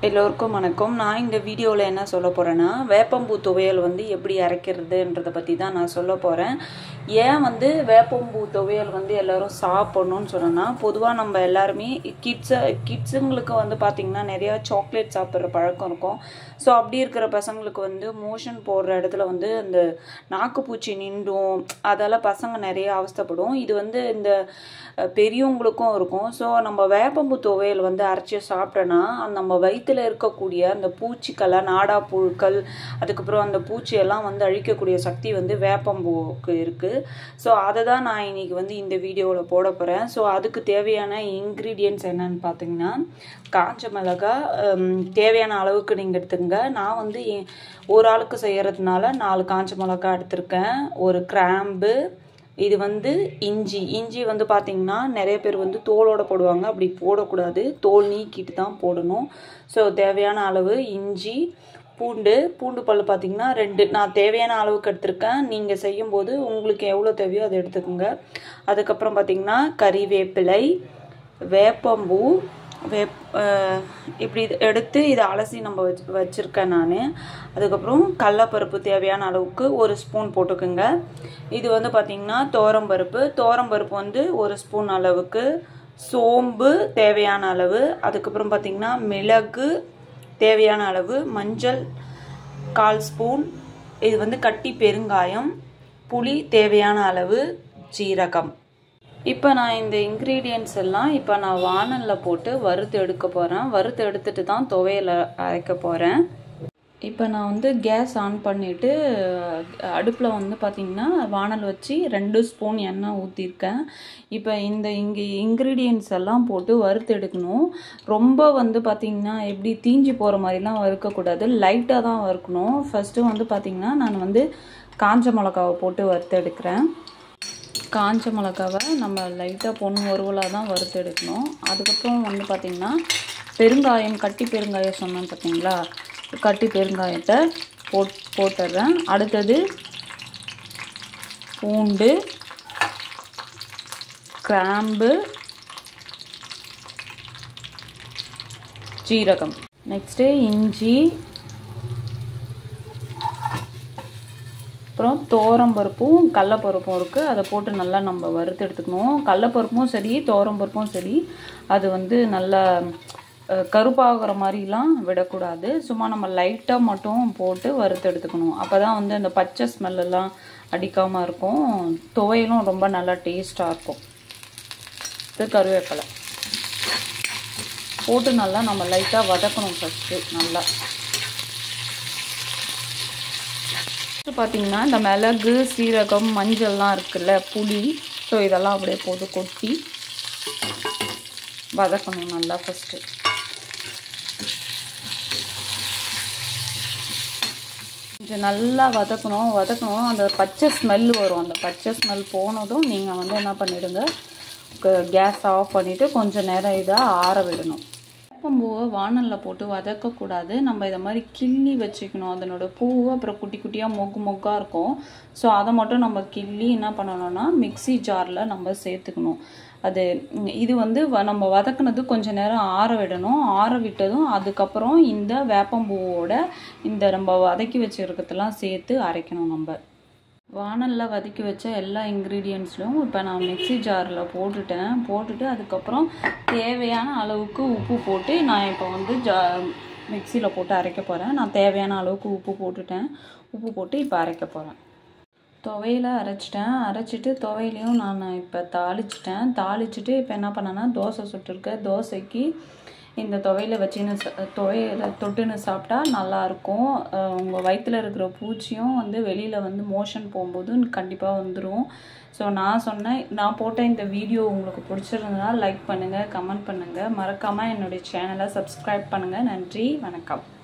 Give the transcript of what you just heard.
எல்லோருக்கும் வணக்கம் நான் இந்த வீடியோவில் என்ன சொல்ல போகிறேன்னா வேப்பம்பூ துவையல் வந்து எப்படி அரைக்கிறதுன்றதை பற்றி தான் நான் சொல்ல போகிறேன் ஏன் வந்து வேப்பம்பூ துவையல் வந்து எல்லோரும் சாப்பிட்ணுன்னு சொன்னோன்னா பொதுவாக நம்ம எல்லாருமே கிட்ஸை கிட்ஸுங்களுக்கு வந்து பார்த்திங்கன்னா நிறையா சாக்லேட் சாப்பிட்ற பழக்கம் இருக்கும் ஸோ அப்படி இருக்கிற பசங்களுக்கு வந்து மோஷன் போடுற இடத்துல வந்து அந்த நாக்குப்பூச்சி நின்றும் அதால் பசங்க நிறைய அவஸ்தைப்படும் இது வந்து இந்த அஹ், பெரியவங்களுக்கும் இருக்கும் ஸோ நம்ம வேப்பம்பூ துவையல் வந்து அரைச்சி சாப்பிட்டோன்னா அந்த நம்ம வயிற்றில் இருக்கக்கூடிய அந்த பூச்சிக்களை நாடா புழுக்கள் அதுக்கப்புறம் அந்த பூச்சியெல்லாம் வந்து அழிக்கக்கூடிய சக்தி வந்து வேப்பம்பூவுக்கு இருக்குது ஸோ அதை தான் நான் இன்னைக்கு வந்து இந்த வீடியோவில் போட போகிறேன் ஸோ அதுக்கு தேவையான இன்க்ரீடியன்ட்ஸ் என்னன்னு பார்த்தீங்கன்னா காஞ்ச மிளகா ஹம், தேவையான அளவுக்கு நீங்கள் எடுத்துங்க நான் வந்து எ- ஒரு ஆளுக்கு செய்கிறதுனால நாலு காஞ்ச மிளகா எடுத்திருக்கேன் ஒரு கிராம்பு இது வந்து இஞ்சி இஞ்சி வந்து பார்த்தீங்கன்னா நிறைய பேர் வந்து தோலோட போடுவாங்க அப்படி போடக்கூடாது தோல் நீக்கிட்டு தான் போடணும் ஸோ தேவையான அளவு இஞ்சி பூண்டு பூண்டு பல் பார்த்தீங்கன்னா ரெண்டு நான் தேவையான அளவுக்கு எடுத்திருக்கேன் நீங்கள் செய்யும்போது உங்களுக்கு எவ்வளோ தேவையோ அதை எடுத்துக்கோங்க அதுக்கப்புறம் பார்த்தீங்கன்னா கறிவேப்பிலை வேப்பம்பூ வேப் அஹ் இப்படி இது எடுத்து இதை அலசி நம்ம வச்சு வச்சுருக்கேன் நான் அதுக்கப்புறம் கடலப்பருப்பு தேவையான அளவுக்கு ஒரு ஸ்பூன் போட்டுக்கோங்க இது வந்து பார்த்திங்கன்னா பருப்பு பருப்பு வந்து ஒரு ஸ்பூன் அளவுக்கு சோம்பு தேவையான அளவு அதுக்கப்புறம் பார்த்திங்கன்னா மிளகு தேவையான அளவு மஞ்சள் கால் ஸ்பூன் இது வந்து கட்டி பெருங்காயம் புளி தேவையான அளவு ஜீரகம் இப்போ நான் இந்த இன்க்ரீடியன்ட்ஸ் எல்லாம் இப்போ நான் வானலில் போட்டு வறுத்து எடுக்க போகிறேன் வறுத்து எடுத்துட்டு தான் துவையலை அரைக்க போகிறேன் இப்போ நான் வந்து கேஸ் ஆன் பண்ணிவிட்டு அடுப்பில் வந்து பார்த்திங்கன்னா வானல் வச்சு ரெண்டு ஸ்பூன் எண்ணெய் ஊற்றிருக்கேன் இப்போ இந்த இங்கே இன்க்ரீடியன்ட்ஸ் எல்லாம் போட்டு வறுத்து எடுக்கணும் ரொம்ப வந்து பார்த்திங்கன்னா எப்படி தீஞ்சு போகிற மாதிரிலாம் வறுக்கக்கூடாது லைட்டாக தான் வறுக்கணும் ஃபஸ்ட்டு வந்து பார்த்திங்கன்னா நான் வந்து காஞ்ச மிளகாவை போட்டு வறுத்து எடுக்கிறேன் காஞ்ச மிளகாவை நம்ம லைட்டாக பொண்ணு ஒருவலாக தான் வறுத்து எடுக்கணும் அதுக்கப்புறம் வந்து பார்த்திங்கன்னா பெருங்காயம் கட்டி பெருங்காயம் சொன்னேன் பார்த்தீங்களா கட்டி பெருங்காயத்தை போட் போட்டுடுறேன் அடுத்தது பூண்டு கிராம்பு ஜீரகம் நெக்ஸ்ட்டு இஞ்சி அப்புறம் தோரம்பருப்பும் கடலப்பருப்பும் இருக்குது அதை போட்டு நல்லா நம்ம வறுத்து எடுத்துக்கணும் கடலப்பருப்பும் சரி தோரம்பருப்பும் சரி அது வந்து நல்லா அஹ், கருப்பாகிற மாதிரிலாம் விடக்கூடாது சும்மா நம்ம லைட்டாக மட்டும் போட்டு வறுத்து எடுத்துக்கணும் அப்போ தான் வந்து அந்த பச்சை ஸ்மெல்லாம் அடிக்காமல் இருக்கும் துவையலும் ரொம்ப நல்லா டேஸ்ட்டாக இருக்கும் இது கருவேப்பிலை போட்டு நல்லா நம்ம லைட்டாக வதக்கணும் ஃபஸ்ட்டு நல்லா அடுத்து பார்த்தீங்கன்னா இந்த மிளகு சீரகம் மஞ்சள்லாம் இருக்குல்ல புளி ஸோ இதெல்லாம் அப்படியே போட்டு கொட்டி வதக்கணும் நல்லா ஃபஸ்ட்டு கொஞ்சம் நல்லா வதக்கணும் வதக்கணும் அந்த பச்சை ஸ்மெல் வரும் அந்த பச்சை ஸ்மெல் போனதும் நீங்கள் வந்து என்ன பண்ணிடுங்க கேஸ் ஆஃப் பண்ணிவிட்டு கொஞ்சம் நேரம் இதை ஆற விடணும் வேப்பம்பூவை வானலில் போட்டு வதக்கக்கூடாது நம்ம இதை மாதிரி கிள்ளி வச்சுக்கணும் அதனோட பூவை அப்புறம் குட்டி குட்டியாக மொக்கு மொக்காக இருக்கும் ஸோ அதை மட்டும் நம்ம கிள்ளி என்ன பண்ணணும்னா மிக்ஸி ஜாரில் நம்ம சேர்த்துக்கணும் அது ம், இது வந்து வ- நம்ம வதக்குனது கொஞ்ச நேரம் ஆற விடணும் ஆற விட்டதும் அதுக்கப்புறம் இந்த வேப்பம்பூவோட இந்த நம்ம வதக்கி வச்சுருக்கிறதெல்லாம் சேர்த்து அரைக்கணும் நம்ம வானலில் வதக்கி வச்ச எல்லா இன்க்ரீடியன்ட்ஸ்லையும் இப்போ நான் மிக்ஸி ஜாரில் போட்டுட்டேன் போட்டுட்டு அதுக்கப்புறம் தேவையான அளவுக்கு உப்பு போட்டு நான் இப்போ வந்து ஜா மிக்சியில் போட்டு அரைக்க போகிறேன் நான் தேவையான அளவுக்கு உப்பு போட்டுட்டேன் உப்பு போட்டு இப்போ அரைக்க போகிறேன் துவையில அரைச்சிட்டேன் அரைச்சிட்டு துவையிலையும் நான் இப்போ தாளிச்சிட்டேன் தாளிச்சிட்டு இப்போ என்ன பண்ணேன்னா தோசை சுட்டிருக்கேன் தோசைக்கு இந்த துவையில வச்சுன்னு ச- துவையில தொட்டுன்னு சாப்பிட்டா நல்லாயிருக்கும் உங்கள் வயிற்றில் இருக்கிற பூச்சியும் வந்து வெளியில் வந்து மோஷன் போகும்போது கண்டிப்பாக வந்துடும் ஸோ நான் சொன்னேன் நான் போட்ட இந்த வீடியோ உங்களுக்கு பிடிச்சிருந்ததுனா லைக் பண்ணுங்கள் கமெண்ட் பண்ணுங்கள் மறக்காமல் என்னுடைய சேனலை சப்ஸ்கிரைப் பண்ணுங்கள் நன்றி வணக்கம்